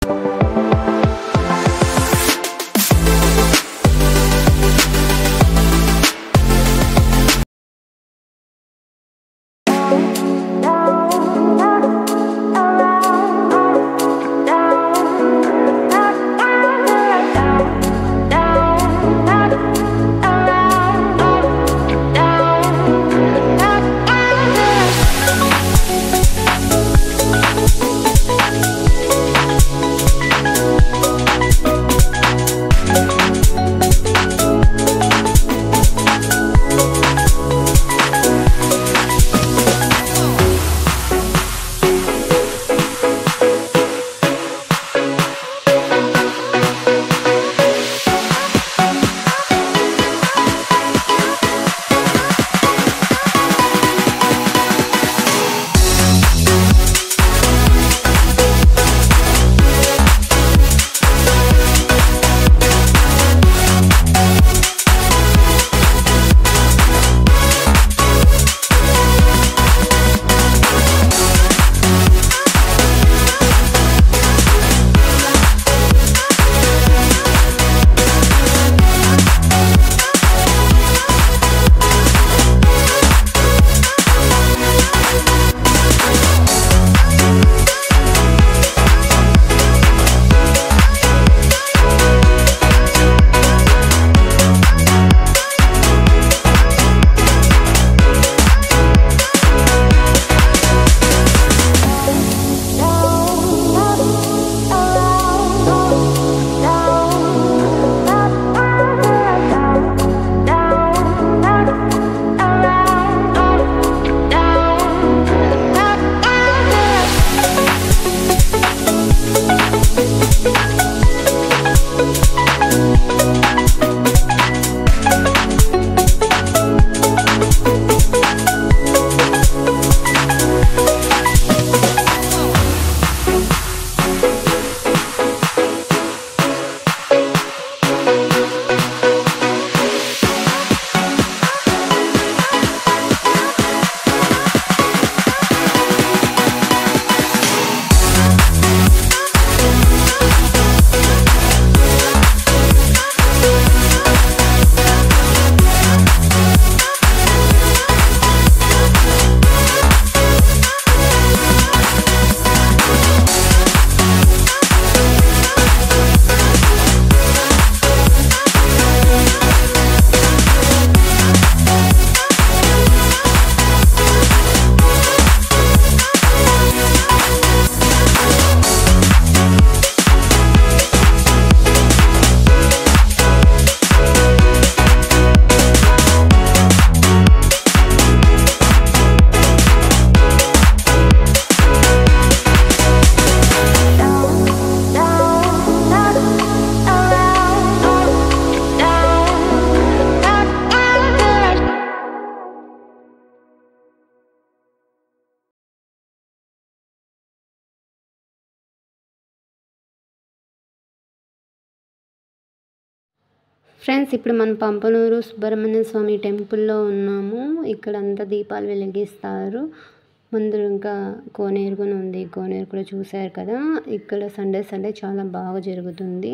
friends ఇప్పుడు మనం పంపనూరు సుబ్రహ్మణ్య స్వామి టెంపుల్లో ఉన్నాము ఇక్కడ అంతా దీపాలు వెలిగిస్తారు ముందు ఇంకా కోనేరు కూడా ఉంది కోనేరు కూడా చూశారు కదా ఇక్కడ సండే సండే చాలా బాగా జరుగుతుంది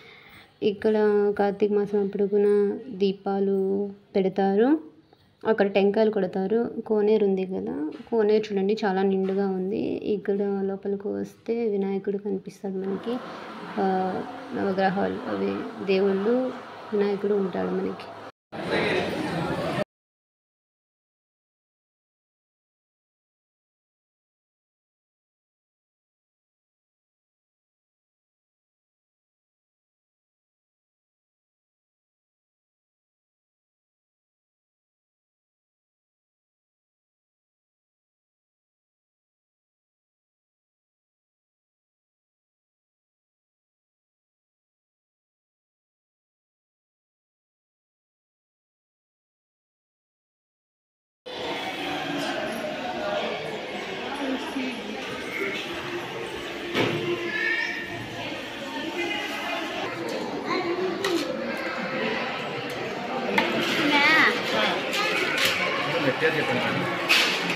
ఇక్కడ కార్తీక మాసం అప్పుడు కూడా దీపాలు పెడతారు అక్కడ టెంకాయలు కొడతారు కోనేరు ఉంది కదా కోనేరు చూడండి చాలా నిండుగా ఉంది ఇక్కడ లోపలికి వస్తే వినాయకుడు కనిపిస్తాడు మనకి ఆ, నవగ్రహాలు అవి దేవుళ్ళు వినాయకుడు ఉంటాడు మనకి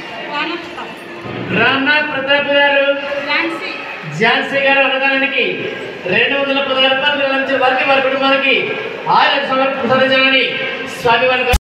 రానా ప్రతాప్ గారు ఝాన్సీ గారు అన్నదానానికి రెండు వందల పదహారు రూపాయలు నుంచి వారికి వారి కుటుంబానికి ఆయన సమర్పించాలని స్వామి వారి